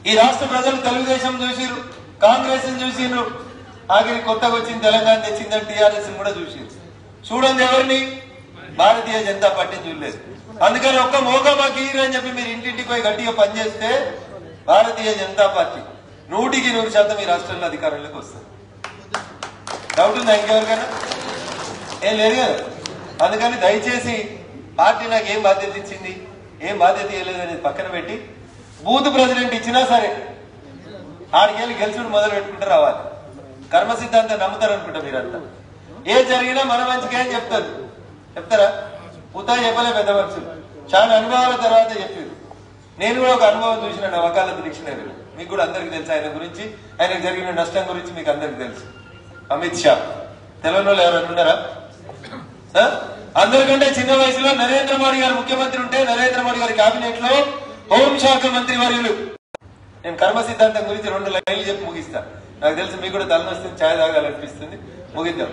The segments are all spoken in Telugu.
ఈ రాష్ట్ర ప్రజలు తెలుగుదేశం చూసిరు కాంగ్రెస్ చూసిరు ఆఖరి కొత్తగా వచ్చిన తెలంగాణ తెచ్చిందని టీఆర్ఎస్ కూడా చూసిరు చూడండి ఎవరిని భారతీయ జనతా పార్టీ చూడలేదు అందుకని ఒక్క మోకా మాకు ఇయ్యరు అని చెప్పి మీరు ఇంటింటికి పోయి గట్టిగా పనిచేస్తే భారతీయ జనతా పార్టీ నూటికి నూరు శాతం ఈ రాష్ట్రంలో అధికారంలోకి వస్తుంది డౌట్ ఉందా ఇంకెవరికైనా ఏం లేదు కదా అందుకని దయచేసి పార్టీ నాకు ఏం బాధ్యత ఇచ్చింది ఏం బాధ్యత ఇవ్వలేదు అనేది పక్కన పెట్టి బూత్ ప్రెసిడెంట్ ఇచ్చినా సరే ఆడికెళ్ళి గెలుచుడు మొదలు పెట్టుకుంటూ రావాలి కర్మ సిద్ధాంతం నమ్ముతారు అనుకుంటా మీరంతా ఏ జరిగినా మన మంచిగా అని చెప్తారు చెప్తారా ఉతా చెప్పలే పెద్ద మనుషులు చాలా అనుభవాల తర్వాత చెప్పారు నేను కూడా ఒక అనుభవం చూసిన నా వకాలత్ డిక్షనరీలో మీకు కూడా అందరికి తెలుసు ఆయన గురించి ఆయనకు జరిగిన నష్టం గురించి మీకు అందరికి తెలుసు అమిత్ షా తెలియని వాళ్ళు ఎవరైనా ఉన్నారా ఆ? అందరికంటే చిన్న వయసులో నరేంద్ర మోడీ గారు ముఖ్యమంత్రి ఉంటే నరేంద్ర మోడీ గారి కేబినెట్ లో హోంశాఖ మంత్రి వర్యులు నేను కర్మ సిద్ధాంతం గురించి రెండు లైన్లు చెప్పి ముగిస్తా నాకు తెలిసి మీకు కూడా తలనొస్తుంది ఛాయ్ తాగాలనిపిస్తుంది ముగిద్దాం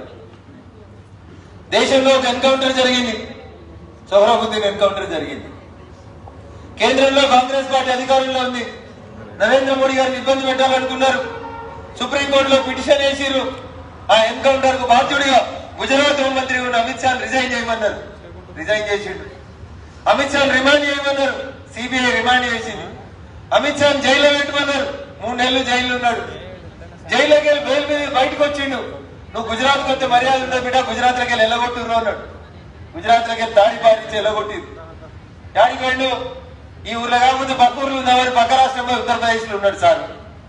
దేశంలో ఒక ఎన్కౌంటర్ జరిగింది సోహరాబుద్దీన్ ఎన్కౌంటర్ జరిగింది కేంద్రంలో కాంగ్రెస్ పార్టీ అధికారంలో ఉంది నరేంద్ర మోడీ గారిని ఇబ్బంది పెట్టాలనుకున్నారు సుప్రీంకోర్టులో పిటిషన్ వేసిర్రు ఆ ఎన్కౌంటర్ కు బాధ్యుడిగా గుజరాత్ హోంమంత్రి ఉన్న అమిత్ షా రిజైన్ చేయమన్నారు రిజైన్ చేసిండు అమిత్ షా రిమాండ్ చేయమన్నారు సిబిఐ రిమాండ్ చేసింది అమిత్ షా జైల్లో పెట్టమన్నారు మూడు నెలలు జైల్లో ఉన్నాడు జైల్లోకి వెళ్ళి బెయిల్ మీద బయటకు వచ్చిండు నువ్వు గుజరాత్ కొత్త మర్యాద ఉండదు బిడ్డ గుజరాత్ లోకి వెళ్ళి వెళ్ళగొట్టుర్రు అన్నాడు గుజరాత్ లోకి వెళ్ళి తాడి పాటించి వెళ్ళగొట్టింది యాడికి వెళ్ళు ఈ ఊర్లో కాకపోతే పక్క ఊర్లో ఉన్నవాడు పక్క రాష్ట్రంలో ఉత్తరప్రదేశ్ లో ఉన్నాడు సార్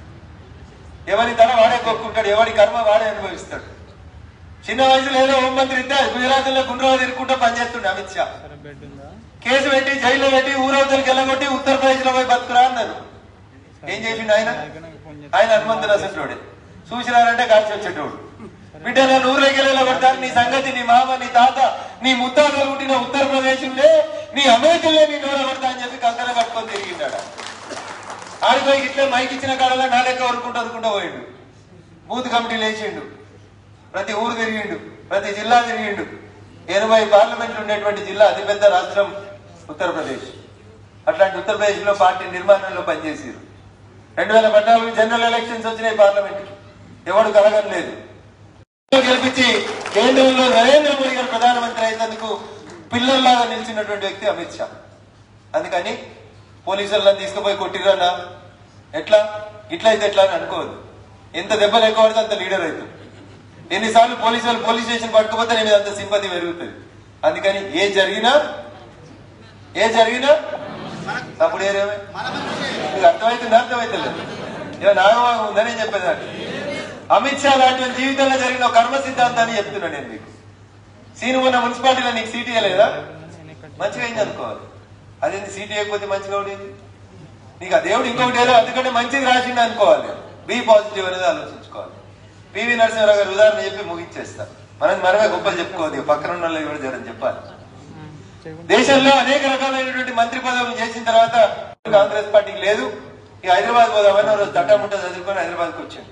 ఎవరి తన వాడే కొట్టుకుంటాడు ఎవడి కర్మ వాడే అనుభవిస్తాడు చిన్న వయసులో ఏదో హోంమంత్రి ఇస్తే గుజరాత్ లో గుండ్రాలు తిరుగుకుంటూ పనిచేస్తుండే అమిత్ షా కేసు పెట్టి జైల్లో పెట్టి ఊరవతలకి వెళ్ళగొట్టి ఉత్తరప్రదేశ్ లో పోయి బతుకురా అన్నారు ఏం చేసిండు ఆయన ఆయన హనుమంతుడు అసంటోడే చూసినారంటే కాల్చి వచ్చేటోడు బిడ్డ నన్ను ఊర్లోకి వెళ్ళగొడతాను నీ సంగతి నీ మామ నీ తాత నీ ముత్తాతలు పుట్టిన ఉత్తరప్రదేశ్ ఉండే నీ అమెరికల్లో నీ నోరగొడతా అని చెప్పి కంకణ కట్టుకొని తిరిగిండాడు ఆడిపోయి ఇట్లా మైక్ ఇచ్చిన కాడలా నా లెక్క వరుకుంటూ వరుకుంటూ పోయిండు బూత్ కమిటీలు వేసిండు ప్రతి ఊరు తిరిగిండు ప్రతి జిల్లా తిరిగిండు ఎనభై పార్లమెంట్లు ఉండేటువంటి జిల్లా అతిపెద్ద రాష్ట్రం ఉత్తరప్రదేశ్ అట్లాంటి ఉత్తరప్రదేశ్ లో పార్టీ నిర్మాణంలో పనిచేసారు రెండు వేల పద్నాలుగు జనరల్ ఎలక్షన్స్ వచ్చినాయి పార్లమెంట్ కి ఎవడు కలగలేదు గెలిపించి కేంద్రంలో నరేంద్ర మోడీ గారు ప్రధానమంత్రి అయినందుకు పిల్లల్లాగా నిలిచినటువంటి వ్యక్తి అమిత్ షా అందుకని పోలీసులను తీసుకుపోయి కొట్టిరన్నా ఎట్లా ఇట్లా అయితే ఎట్లా అని అనుకోవద్దు ఎంత దెబ్బలు ఎక్కువ పడితే అంత లీడర్ అవుతుంది ఎన్నిసార్లు పోలీసు వాళ్ళు పోలీస్ స్టేషన్ పట్టుకుపోతే నేను అంత సింపతి పెరుగుతుంది అందుకని ఏ జరిగినా ఏ జరిగినా అప్పుడు ఏరేమే మీకు అర్థమవుతుందా అర్థమవుతలేదు ఇక నాగవాగం ఉందని నేను చెప్పేదాన్ని అమిత్ షా లాంటి వాళ్ళ జీవితంలో జరిగిన ఒక కర్మ సిద్ధాంతాన్ని చెప్తున్నాను నేను మీకు సీను మొన్న మున్సిపాలిటీలో నీకు సీట్ ఇవ్వలేదా మంచిగా అయింది అనుకోవాలి అదేంటి సీట్ ఇవ్వకపోతే మంచిగా ఉండేది నీకు ఆ దేవుడు ఇంకొకటి ఏదో అందుకంటే మంచిది రాసిండు అనుకోవాలి బి పాజిటివ్ అనేది ఆలోచించుకోవాలి పివి నరసింహరావు గారు ఉదాహరణ చెప్పి ముగించేస్తా మనం మనమే గొప్పలు చెప్పుకోవద్దు ఇక పక్కన ఉన్న వాళ్ళు కూడా జరని చెప్పాలి దేశంలో అనేక రకాలైనటువంటి మంత్రి పదవులు చేసిన తర్వాత కాంగ్రెస్ పార్టీకి లేదు ఈ హైదరాబాద్ పోదామని రోజు తట్టముట్ట చదువుకొని హైదరాబాద్కి వచ్చాడు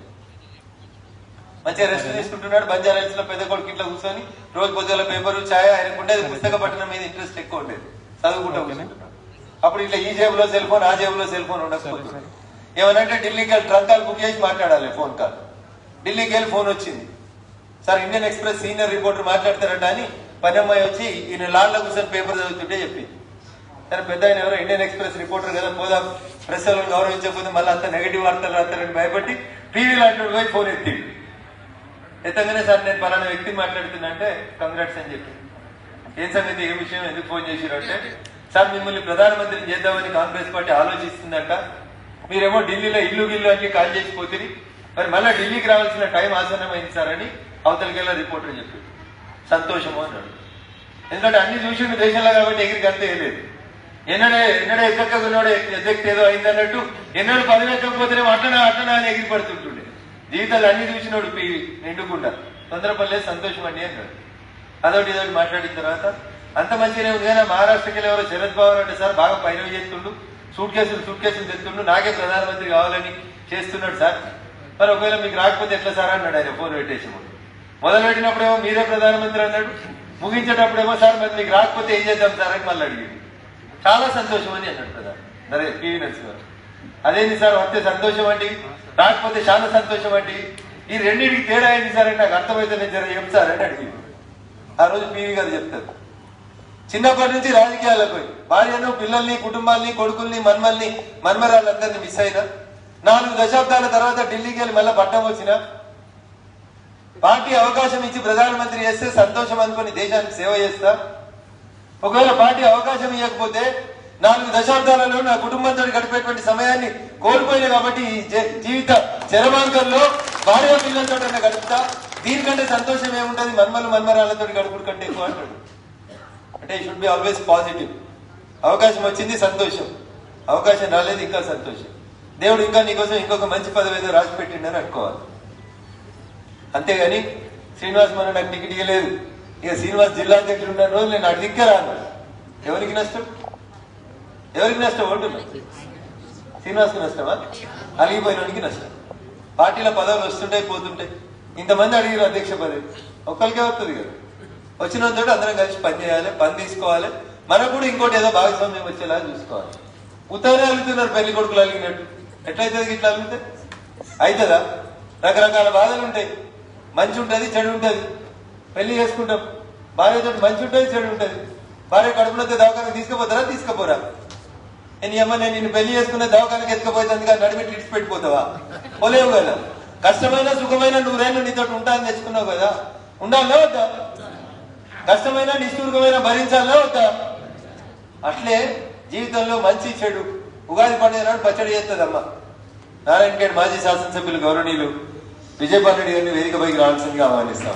మంచిగా రెస్ట్ తీసుకుంటున్నాడు బంజారా హిల్స్ లో పెద్ద కొడుకు ఇట్లా కూర్చొని రోజు పొద్దుల పేపర్ ఛాయ్ ఆయనకు ఉండేది పుస్తక పట్టణం మీద ఇంట్రెస్ట్ ఎక్కువ ఉండేది చదువుకుంటూ కూర్చుంటున్నాడు అప్పుడు ఇట్లా ఈ జేబులో సెల్ ఫోన్ ఆ జేబులో సెల్ ఫోన్ ఉండకపోతుంది ఏమనంటే ఢిల్లీకి వెళ్ళి ట్రంక్ కాల్ బుక్ చేసి మాట్లాడాలి ఫోన్ కాల్ ఢిల్లీకి వెళ్ళి ఫోన్ వచ్చింది sir Indian Express senior reporter మాట్లాడతారట అని పని అమ్మాయి వచ్చి ఈయన లాల్లో కూర్చొని పేపర్ చదువుతుంటే చెప్పింది సరే పెద్ద ఆయన ఎవరో ఇండియన్ ఎక్స్ప్రెస్ రిపోర్టర్ కదా పోదాం ప్రెస్ వాళ్ళని గౌరవించకపోతే మళ్ళీ అంత నెగిటివ్ వార్తలు రాస్తారని భయపడి టీవీ లాంటి వాడు పోయి ఫోన్ ఎత్తి ఎత్తగానే సార్ నేను పలానా వ్యక్తి మాట్లాడుతున్నా అంటే కంగ్రాట్స్ అని చెప్పి ఏం సంగతి ఏ విషయం ఎందుకు ఫోన్ చేసిరు అంటే సార్ మిమ్మల్ని ప్రధానమంత్రిని చేద్దామని కాంగ్రెస్ పార్టీ ఆలోచిస్తుందట మీరేమో ఢిల్లీలో ఇల్లు గిల్లు అన్ని కాల్ చేసిపోతుంది మరి మళ్ళీ ఢిల్లీకి రావాల్సిన టైం ఆసన్నమైంది సార్ అని అవతలికెళ్ళ రిపోర్టర్ చెప్పాడు సంతోషము అన్నాడు ఎందుకంటే అన్ని చూసిండు దేశంలో కాబట్టి ఎగిరికి అంతే లేదు ఎన్నడే ఎన్నడే ఎక్కకున్నాడు ఎద్దెక్కి ఏదో అయింది అన్నట్టు ఎన్నడూ పదవి ఎక్కకపోతేనే అట్లనా అట్లనా అని ఎగిరి పడుతుంటుండే జీవితాలు అన్ని చూసినోడు పి- నిండుకుండా తొందరపడలేదు సంతోషం అండి అన్నాడు అదొకటి ఇదొకటి మాట్లాడిన తర్వాత అంత మంచిగానే ఉంది కానీ మహారాష్ట్రకి వెళ్ళి ఎవరో శరద్ పవార్ అంటే సార్ బాగా పైన చేస్తుండు సూట్ కేసులు సూట్ కేసులు తెస్తుండు నాకే ప్రధానమంత్రి కావాలని చేస్తున్నాడు సార్ మరి ఒకవేళ మీకు రాకపోతే ఎట్లా సార్ అన్నాడు ఆయన ఫోన్ పెట్టేసి ముందు మొదలు పెట్టినప్పుడేమో మీరే ప్రధానమంత్రి అన్నాడు ముగించేటప్పుడేమో సార్ మరి మీకు రాకపోతే ఏం చేద్దాం సార్ అని మళ్ళీ అడిగింది చాలా సంతోషం అని అన్నాడు ప్రధాని నరే పివి నరసింహారావు అదేంటి సార్ వస్తే సంతోషం అండి రాకపోతే చాలా సంతోషం అండి ఈ రెండింటికి తేడా ఏంటి సార్ అంటే నాకు అర్థమైతే నేను జర చెప్తారు అని అడిగి ఆ రోజు పీవీ గారు చెప్తారు చిన్నప్పటి నుంచి రాజకీయాలకు పోయి భార్యను పిల్లల్ని కుటుంబాల్ని కొడుకుల్ని మన్మల్ని మన్మరాళ్ళందరినీ మిస్ అయినా నాలుగు దశాబ్దాల తర్వాత ఢిల్లీకి వెళ్ళి మళ్ళీ పట్టం వచ్చిన పార్టీ అవకాశం ఇచ్చి ప్రధానమంత్రి చేస్తే సంతోషం అనుకుని దేశానికి సేవ చేస్తా ఒకవేళ పార్టీ అవకాశం ఇవ్వకపోతే నాలుగు దశాబ్దాలలో నా కుటుంబంతో గడిపేటువంటి సమయాన్ని కోల్పోయిన కాబట్టి ఈ జీ- జీవిత చరమాంకంలో భార్య పిల్లలతో గడుపుతా దీనికంటే సంతోషం ఏముంటది మన్మలు మన్మరాలతో గడుపుడు కంటే ఎక్కువ అంటాడు అంటే షుడ్ బి ఆల్వేస్ పాజిటివ్ అవకాశం వచ్చింది సంతోషం అవకాశం రాలేదు ఇంకా సంతోషం దేవుడు ఇంకా నీకోసం ఇంకొక మంచి పదవి ఏదో రాసి పెట్టిండని అనుకోవాలి అంతేగాని శ్రీనివాస్ మన నాకు టికెట్ ఇవ్వలేదు ఇక శ్రీనివాస్ జిల్లా అధ్యక్షుడు ఉన్న రోజు నేను అడిగితే రాను ఎవరికి నష్టం ఎవరికి నష్టం ఓటున్నా శ్రీనివాస్కి నష్టమా అలిగిపోయినోడికి నష్టం పార్టీల పదవులు వస్తుంటాయి పోతుంటాయి ఇంతమంది అడిగిన అధ్యక్ష పదవి ఒక్కరికే వస్తుంది కదా వచ్చినంత అందరం కలిసి పని చేయాలి పని తీసుకోవాలి మనకు కూడా ఇంకోటి ఏదో భాగస్వామ్యం వచ్చేలా చూసుకోవాలి ఉత్తరే అలుగుతున్నారు పెళ్లి కొడుకులు అలిగినట్టు ఎట్లయితుంది ఇట్లా అలిగితే అవుతుందా రకరకాల బాధలు ఉంటాయి మంచి ఉంటది చెడు ఉంటది పెళ్లి చేసుకుంటాం భార్యతో మంచి ఉంటది చెడు ఉంటది భార్య కడుపునొస్తే దవాఖానకు తీసుకుపోతారా తీసుకుపోరా నేను అమ్మ నేను నిన్ను పెళ్లి చేసుకునే దవాఖానకి ఎత్తుకపోతుంది కానీ నడిమిట్లు ఇడిచి పెట్టిపోతావా పోలేవు కదా కష్టమైన సుఖమైన నూరేళ్ళు నీతో ఉంటా అని తెచ్చుకున్నావు కదా ఉండాలా వద్దా కష్టమైన నిష్ఠూర్గమైన భరించాలా వద్దా అట్లే జీవితంలో మంచి చెడు ఉగాది పండుగ నాడు పచ్చడి చేస్తుందమ్మా నారాయణ ఖేడ్ మాజీ శాసనసభ్యులు గౌరవనీయులు విజయపాల్ రెడ్డి గారిని వేదికపైకి రావాల్సిందిగా ఆహ్వానిస్తాం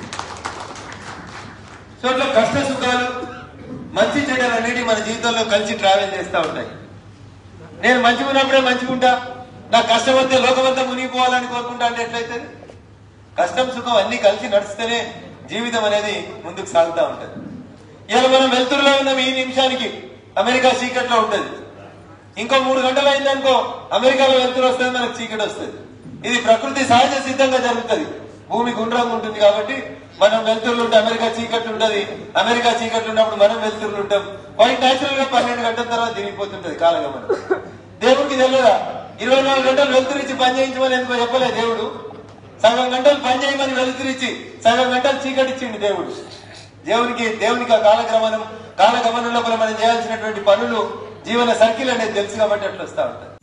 సో అట్లా కష్ట సుఖాలు మంచి చెడ్డలు అనేవి మన జీవితంలో కలిసి ట్రావెల్ చేస్తూ ఉంటాయి నేను మంచిగా ఉన్నప్పుడే మంచిగా ఉంటా నా కష్టం వస్తే లోకమంతా మునిగిపోవాలని కోరుకుంటా అంటే ఎట్లయితే కష్టం సుఖం అన్ని కలిసి నడిస్తేనే జీవితం అనేది ముందుకు సాగుతూ ఉంటది ఇలా మనం వెళ్తురులో ఉన్నాం ఈ నిమిషానికి అమెరికా చీకట్లో ఉంటది ఇంకో మూడు గంటలు అయిందనుకో అమెరికాలో వెళ్తురు వస్తుంది మనకు చీకటి వస్తుంది ఇది ప్రకృతి సహజ సిద్ధంగా జరుగుతుంది భూమి గుండ్రంగా ఉంటుంది కాబట్టి మనం వెళ్తుర్లు ఉంటే అమెరికా చీకట్లు ఉంటది అమెరికా చీకట్లు ఉన్నప్పుడు మనం వెళ్తుర్లు ఉంటాం వాడికి నేచురల్ గా పన్నెండు గంటల తర్వాత దిగిపోతుంటది కాలగమనం దేవుడికి తెలియదా ఇరవై నాలుగు గంటలు వెళ్తురిచ్చి పని చేయించమని ఎందుకో చెప్పలే దేవుడు సగం గంటలు పని చేయమని వెలుతురిచ్చి సగం గంటలు చీకటిచ్చిండు దేవుడు దేవునికి దేవునికి ఆ కాలక్రమణం కాలగమనం లోపల మనం చేయాల్సినటువంటి పనులు జీవన సర్కిల్ అనేది తెలుసు కాబట్టి అట్లా వస్తా ఉంటాయి